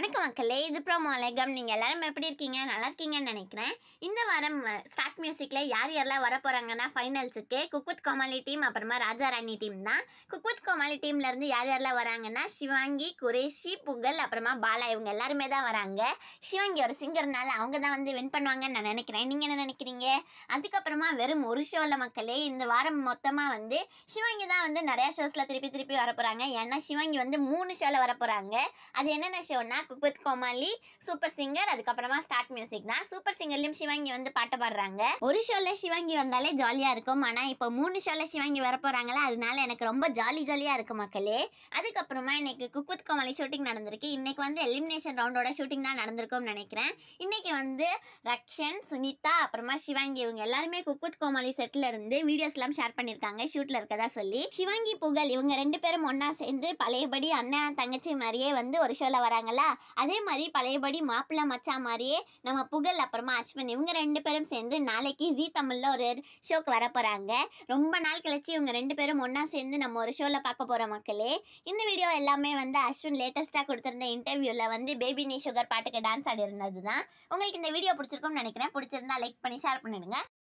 வணக்கம் மக்களே இது ப்ரோமோ அலைகம் நீங்கள் எல்லாரும் எப்படி இருக்கீங்க நல்லா இருக்கீங்கன்னு நினைக்கிறேன் இந்த வாரம் ஸ்டார்ட் மியூசிக்கில் யார் யாரெல்லாம் வர போகிறாங்கன்னா ஃபைனல்ஸுக்கு குக்வித் கோமாளி டீம் அப்புறமா ராஜா ராணி டீம் தான் குக்வித் கோமாளி டீம்லேருந்து யார் யாரெல்லாம் வராங்கன்னா சிவாங்கி குரேஷி புகழ் அப்புறமா பாலா இவங்க எல்லாருமே தான் வராங்க சிவாங்கி ஒரு சிங்கர்னால அவங்க தான் வந்து வின் பண்ணுவாங்கன்னு நான் நினைக்கிறேன் நீங்கள் என்ன நினைக்கிறீங்க அதுக்கப்புறமா வெறும் ஒரு ஷோவில் மக்களே இந்த வாரம் மொத்தமாக வந்து சிவாங்கி தான் வந்து நிறையா ஷோஸில் திருப்பி திருப்பி வர போகிறாங்க ஏன்னா சிவாங்கி வந்து மூணு ஷோவில் வர போகிறாங்க அது என்னென்ன ஷோனா cook with Comali super singer அதுக்கப்புறமா ஸ்டார்ட் மியூசிக் தான் சூப்பர் சிங்கர்லயும் சிவாங்கி வந்து பாட்டு பாடுறாங்க ஒரு ஷோல சிவாங்கி வந்தாலே ஜாலியா இருக்கும் ஆனா இப்போ மூணு ஷோல சிவாங்கி வர போறாங்களா அதனால எனக்கு ரொம்ப ஜாலி ஜாலியா இருக்கு மக்களே அதுக்கப்புறமா இன்னைக்கு குக் வித் கோமாளி ஷூட்டிங் நடந்திருக்கு இன்னைக்கு வந்து எலிமினேஷன் ரவுண்டோட ஷூட்டிங் தான் நடந்திருக்கும்னு நினைக்கிறேன் இன்னைக்கு வந்து ரக்ஷன் சுனிதா அப்புறமா சிவாங்கி இவங்க எல்லாருமே குக் வித் கோமாளி செட்ல இருந்து வீடியோஸ் எல்லாம் ஷேர் பண்ணிருக்காங்க ஷூட்ல இருக்கதா சொல்லி சிவாங்கி புகழ் இவங்க ரெண்டு பேரும் ஒண்ணா சேர்ந்து பழையபடி அண்ணன் தங்கச்சி மாதிரியே வந்து ஒரு ஷோல வராங்களா அதே மாதிரி பழையபடி மாப்பிள்ளை மச்சான் மாதிரியே நம்ம புகழ் அப்புறமா அஸ்வின் இவங்க ரெண்டு பேரும் சேர்ந்து நாளைக்கு ஜி தமிழ்ல ஒரு ஷோக்கு வர போறாங்க ரொம்ப நாள் கழிச்சு இவங்க ரெண்டு பேரும் ஒண்ணா சேர்ந்து நம்ம ஒரு ஷோல பார்க்க போறோம் மக்களே இந்த வீடியோ எல்லாமே வந்து அஸ்வின் லேட்டஸ்டா கொடுத்திருந்த இன்டர்வியூல வந்து பேபி நீ சுகர் பாட்டுக்கு டான்ஸ் ஆடி இருந்தது தான் உங்களுக்கு இந்த வீடியோ பிடிச்சிருக்கும்னு நினைக்கிறேன் பிடிச்சிருந்தா லைக் பண்ணி ஷேர் பண்ணிடுங்க